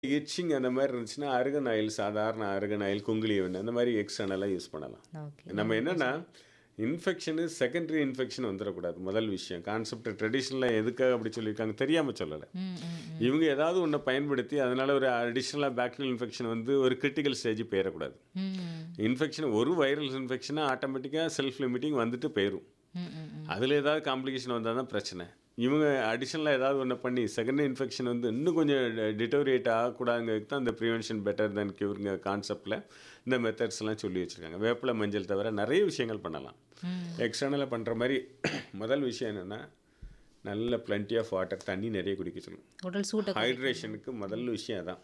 Itching அந்த மாதிரி இருந்துச்சுன்னா அருகன் ஆயில் சாதாரண அருகன் ஆயில் குங்குளியவன் அந்த மாதிரி எக்ஸ்டர்னலாக யூஸ் பண்ணலாம் ஓகே நம்ம என்னன்னா இன்ஃபெக்ஷனு செகண்டரி இன்ஃபெக்ஷன் வந்துடக்கூடாது முதல் விஷயம் கான்செப்ட் ட்ரெடிஷ்னலாக எதுக்காக அப்படி சொல்லியிருக்காங்க தெரியாமல் சொல்லலை ம் ம் ம். இவங்க ஏதாவது ஒன்றை பயன்படுத்தி அதனால ஒரு அடிஷ்னலாக பாக்டீரியல் இன்ஃபெக்ஷன் வந்து ஒரு கிரிட்டிக்கல் ஸ்டேஜ் போயிடக்கூடாது ம் இன்ஃபெக்ஷன் ஒரு வைரல் இன்ஃபெக்ஷனாக ஆட்டோமேட்டிக்காக செல்ஃப் லிமிட்டிங் வந்துட்டு போயிடும் ம் ம் ம். அதில் ஏதாவது காம்ப்ளிகேஷன் வந்தால் தான் பிரச்சனை இவங்க அடிஷ்னலாக ஏதாவது ஒன்று பண்ணி செகண்ட் இன்ஃபெக்ஷன் வந்து இன்னும் கொஞ்சம் டிட்டோரியேட் ஆகக்கூடாதுங்கிறதுக்கு தான் இந்த ப்ரிவென்ஷன் பெட்டர் தென் கியூருங்க கான்செப்டில் இந்த மெத்தட்ஸ்லாம் சொல்லி வச்சுருக்காங்க வேப்பிலை மஞ்சள் தவிர நிறைய விஷயங்கள் பண்ணலாம் எக்ஸ்டர்னலாக பண்ணுற மாதிரி முதல் விஷயம் என்னென்னா நல்ல plenty ஆஃப் வாட்டர் தண்ணி நிறைய குடிக்க சொல்லணும் உடல் சூட்டை ஹைட்ரேஷனுக்கு முதல் விஷயம் அதான்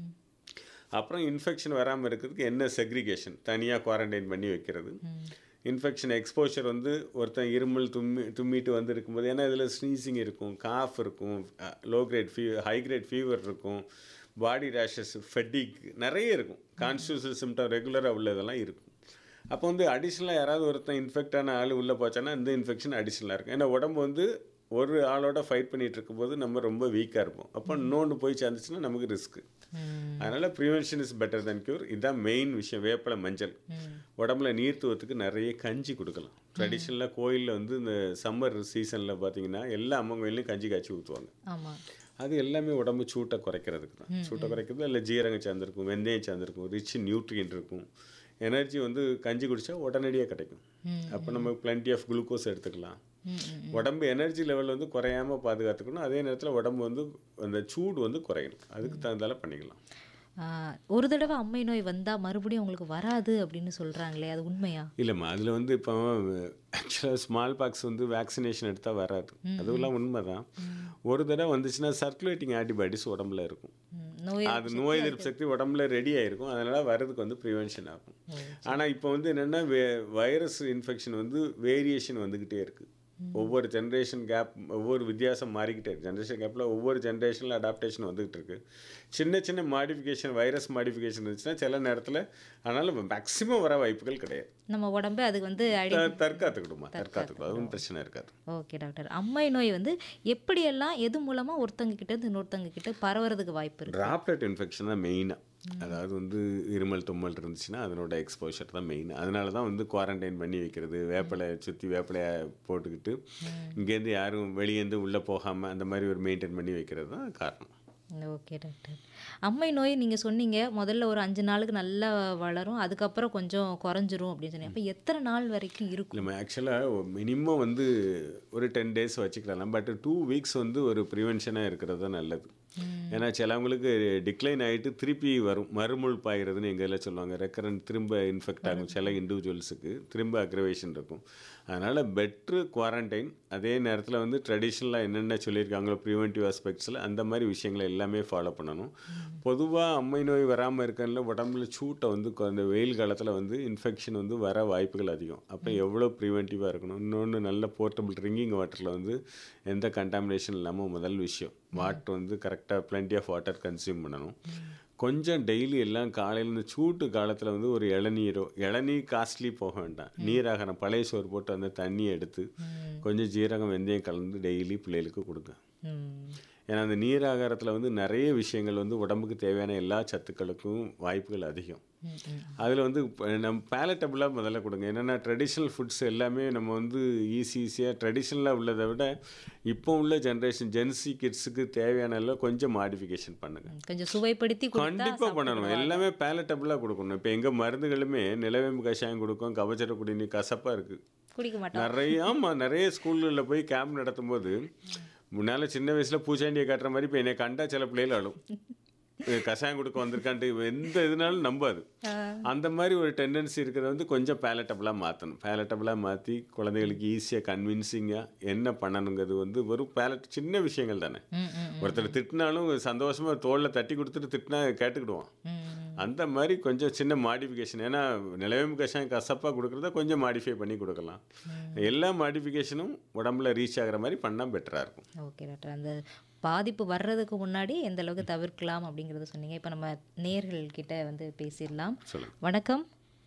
அப்புறம் இன்ஃபெக்ஷன் வராமல் இருக்கிறதுக்கு என்ன செக்ரிகேஷன் தனியாக குவாரண்டைன் பண்ணி வைக்கிறது இன்ஃபெக்ஷன் எக்ஸ்போஷர் வந்து ஒருத்தன் இருமல் தும்மி தும்மிட்டு வந்து இருக்கும்போது ஏன்னா இதில் ஸ்னீசிங் இருக்கும் காஃப் இருக்கும் low grade fee high grade fever இருக்கும் பாடி ரேஷஸ் ஃபெட்டிக் நிறைய இருக்கும் கான்ஸ்டியூசல் சிம்டம் ரெகுலராக உள்ளதெல்லாம் இருக்கும் அப்போ வந்து அடிஷ்னலாக யாராவது ஒருத்தன் இன்ஃபெக்ட் ஆன ஆள் உள்ளே போச்சான்னா இந்த இன்ஃபெக்ஷன் அடிஷ்னலாக இருக்கும் ஏன்னா உடம்பு வந்து ஒரு ஆளோட ஃபைட் பண்ணிட்டு இருக்கும்போது நம்ம ரொம்ப வீக்காக இருப்போம் அப்போ இன்னொன்று போய் சேர்ந்துச்சுன்னா நமக்கு ரிஸ்க்கு அதனால் prevention is better than cure இதுதான் மெயின் விஷயம் வேப்பிலை மஞ்சள் உடம்புல நீர்த்துவத்துக்கு நிறைய கஞ்சி கொடுக்கலாம் ட்ரெடிஷ்னலாக கோயிலில் வந்து இந்த சம்மர் சீசனில் பார்த்தீங்கன்னா எல்லா அம்மன் கோயிலையும் கஞ்சி காய்ச்சி ஊற்றுவாங்க ஆமாம் அது எல்லாமே உடம்பு சூட்டை குறைக்கிறதுக்கு தான் சூட்டை குறைக்கிறது இல்லை ஜீரகம் சேர்ந்துருக்கும் வெந்தயம் சேர்ந்துருக்கும் ரிச் நியூட்ரியன்ட் இருக்கும் எனர்ஜி வந்து கஞ்சி குடித்தா உடனடியாக கிடைக்கும் அப்போ நம்ம plenty ஆஃப் குளுக்கோஸ் எடுத்துக்கலாம் ம் ம் உடம்பு எனர்ஜி லெவல் வந்து குறையாம பாதுகாத்துக்கணும் அதே நேரத்தில் உடம்பு வந்து அந்த சூடு வந்து குறையணும் அதுக்கு தகுந்தால பண்ணிக்கலாம் ஆ, ஒரு தடவை அம்மை நோய் வந்தால் மறுபடியும் உங்களுக்கு வராது அப்படின்னு சொல்கிறாங்களே அது உண்மையா இல்லைம்மா அதில் வந்து இப்போ ஆக்சுவலாக ஸ்மால் பாக்ஸ் வந்து வேக்சினேஷன் எடுத்தால் வராது அதுவெல்லாம் உண்மைதான் ஒரு தடவை வந்துச்சுன்னா சர்க்குலேட்டிங் ஆன்டிபாடிஸ் உடம்புல இருக்கும் ம், நோய் அது நோய் எதிர்ப்பு சக்தி உடம்புல ரெடி ஆயிருக்கும் அதனால வர்றதுக்கு வந்து ப்ரிவென்ஷன் ஆகும் ஆனால் இப்போ வந்து என்னென்னா வைரஸ் இன்ஃபெக்ஷன் வந்து வேரியேஷன் வந்துக்கிட்டே இருக்குது ஒவ்வொரு ஜென்ரேஷன் கேப் ஒவ்வொரு வித்தியாசம் மாறிக்கிட்டே இருக்கு ஜென்ரேஷன் கேப்பில் ஒவ்வொரு ஜென்ரேஷனில் அடாப்டேஷன் வந்துகிட்டு இருக்கு சின்ன சின்ன மாடிஃபிகேஷன் வைரஸ் மாடிஃபிகேஷன் இருந்துச்சுன்னா சில நேரத்தில் அதனால் மேக்ஸிமம் வர வாய்ப்புகள் கிடையாது நம்ம உடம்பு அதுக்கு வந்து ஐடி த- தற்காத்துக்கிடுமா தற்காத்துக்கிடும் அதுவும் பிரச்சனை இருக்காது ஓகே டாக்டர் அம்மை நோய் வந்து எப்படியெல்லாம் எது மூலமாக ஒருத்தங்க கிட்ட இருந்து இன்னொருத்தங்க கிட்ட பரவறதுக்கு வாய்ப்பு இருக்கு டிராப்லெட் இன்ஃபெக்ஷன் தான் மெயினாக அதாவது வந்து இருமல் தும்மல் இருந்துச்சுன்னா அதனோட எக்ஸ்போஷர் தான் மெயின் அதனால தான் வந்து குவாரண்டைன் பண்ணி வைக்கிறது வேப்பிலை சுற்றி வேப்பிலையை போட்டுக்கிட்டு இங்கேருந்து யாரும் வெளியேருந்து உள்ளே போகாமல் அந்த மாதிரி ஒரு மெயின்டைன் பண்ணி வைக்கிறது தான் காரணம் ஓகே டாக்டர் அம்மை நோய் நீங்கள் சொன்னீங்க முதல்ல ஒரு அஞ்சு நாளுக்கு நல்லா வளரும் அதுக்கப்புறம் கொஞ்சம் குறைஞ்சிரும் அப்படின்னு சொன்னீங்க அப்போ எத்தனை நாள் வரைக்கும் இருக்கும் நம்ம ஆக்சுவலாக மினிமம் வந்து ஒரு டென் டேஸ் வச்சுக்கலாம் பட் டூ வீக்ஸ் வந்து ஒரு ப்ரிவென்ஷனாக இருக்கிறது தான் நல்லது ஏன்னா சிலவங்களுக்கு டிக்ளைன் ஆகிட்டு திருப்பி வரும் மறுமுள் பாயிறதுன்னு எங்கள் இதில் சொல்லுவாங்க ரெக்கரண்ட் திரும்ப இன்ஃபெக்ட் ஆகும் சில இண்டிவிஜுவல்ஸுக்கு திரும்ப அக்ரவேஷன் இருக்கும் அதனால் பெட்ரு குவாரண்டைன் அதே நேரத்தில் வந்து ட்ரெடிஷ்னலாக என்னென்ன சொல்லியிருக்காங்களோ ப்ரிவென்டிவ் ஆஸ்பெக்ட்ஸில் அந்த மாதிரி விஷயங்களை எல்லாமே ஃபாலோ பண்ணணும் பொதுவாக அம்மை நோய் வராமல் இருக்கனால உடம்புல சூட்டை வந்து கொ- அந்த வெயில் காலத்தில் வந்து இன்ஃபெக்ஷன் வந்து வர வாய்ப்புகள் அதிகம் அப்போ எவ்வளோ ப்ரிவென்டிவாக இருக்கணும் இன்னொன்று நல்ல போர்ட்டபிள் ட்ரிங்கிங் வாட்டரில் வந்து எந்த கண்டாமினேஷன் இல்லாமல் முதல் விஷயம் வாட்டர் வந்து கரெக்டாக plenty ஆஃப் வாட்டர் கன்சியூம் பண்ணணும் கொஞ்சம் டெய்லி எல்லாம் காலையில் இந்த சூட்டு காலத்தில் வந்து ஒரு இளநீரோ இளநீர் காஸ்ட்லி போக வேண்டாம் நீராகரம் பழைய சோறு போட்டு அந்த தண்ணியை எடுத்து கொஞ்சம் ஜீரகம் வெந்தயம் கலந்து டெய்லி பிள்ளைகளுக்கு கொடுங்க ம். ஏன்னா அந்த நீராகாரத்தில் வந்து நிறைய விஷயங்கள் வந்து உடம்புக்கு தேவையான எல்லா சத்துக்களுக்கும் வாய்ப்புகள் அதிகம் ம், ம். அதில் வந்து இப்ப நம்ம பேலட்டபுளாக முதல்ல கொடுங்க என்னென்னா ட்ரெடிஷ்னல் ஃபுட்ஸ் எல்லாமே நம்ம வந்து ஈஸி ஈஸியாக ட்ரெடிஷ்னலாக உள்ளதை விட இப்போ உள்ள ஜென்ரேஷன் ஜென்சி கிட்ஸுக்கு தேவையான எல்லாம் கொஞ்சம் மாடிஃபிகேஷன் பண்ணுங்கள் கொஞ்சம் சுவைப்படுத்தி கொடுத்தா கண்டிப்பாக பண்ணணும் எல்லாமே பேலட்டபுளாக கொடுக்கணும் இப்போ எங்கள் மருந்துகளுமே நிலவேம்பு கஷாயம் கொடுக்கும் கபச்சர குடிநீர் கசப்பாக இருக்குது குடிக்க மாட்டோம் நிறைய ஆமாம் நிறைய ஸ்கூல்களில் போய் கேம்ப் நடத்தும்போது முன்னால் சின்ன வயசில் பூச்சாண்டியை காட்டுற மாதிரி இப்போ என்னை கண்டா சில பிள்ளைகள் அழும் இது கஷாயம் கொடுக்க வந்திருக்கான்ட்டு எந்த இதுனாலும் நம்பாது அந்த மாதிரி ஒரு டெண்டன்சி இருக்கிறத வந்து கொஞ்சம் பேலட்டபுளாக மாற்றணும் பேலட்டபுளாக மாற்றி குழந்தைகளுக்கு ஈஸியாக கன்வின்சிங்காக என்ன பண்ணணுங்கிறது வந்து வெறும் பேலட் சின்ன விஷயங்கள் தானே ம் ம் ஒருத்தர் திட்டினாலும் சந்தோஷமாக தோளில் தட்டி கொடுத்துட்டு திட்டினா கேட்டுக்கிடுவான் ம் அந்த மாதிரி கொஞ்சம் சின்ன மாடிஃபிகேஷன் ஏன்னா நிலவேம்பு கஷாயம் கசப்பாக கொடுக்குறத கொஞ்சம் மாடிஃபை பண்ணி கொடுக்கலாம் எல்லா மாடிஃபிகேஷனும் உடம்புல ரீச் ஆகிற மாதிரி பண்ணால் பெட்டராக இருக்கும் ஓகே டாக்டர் அந்த பாதிப்பு வர்றதுக்கு முன்னாடி எந்த அளவுக்கு தவிர்க்கலாம் அப்படிங்கிறத சொன்னீங்க இப்போ நம்ம நேர்கள் கிட்ட வந்து பேசிடலாம் சொல்லுங்க வணக்கம்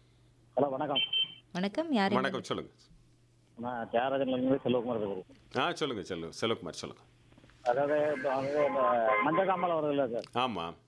ஹலோ வணக்கம் வணக்கம் யார் வணக்கம் சொல்லுங்க நான் தியாகராஜன்லேருந்து செல்வகுமார் பேசுகிறேன் ஆ சொல்லுங்க செல்வ செல்வகுமார் சொல்லுங்க அதாவது இப்போ வந்து இந்த மஞ்சள் காமலை வருது இல்லை சார் ஆமாம்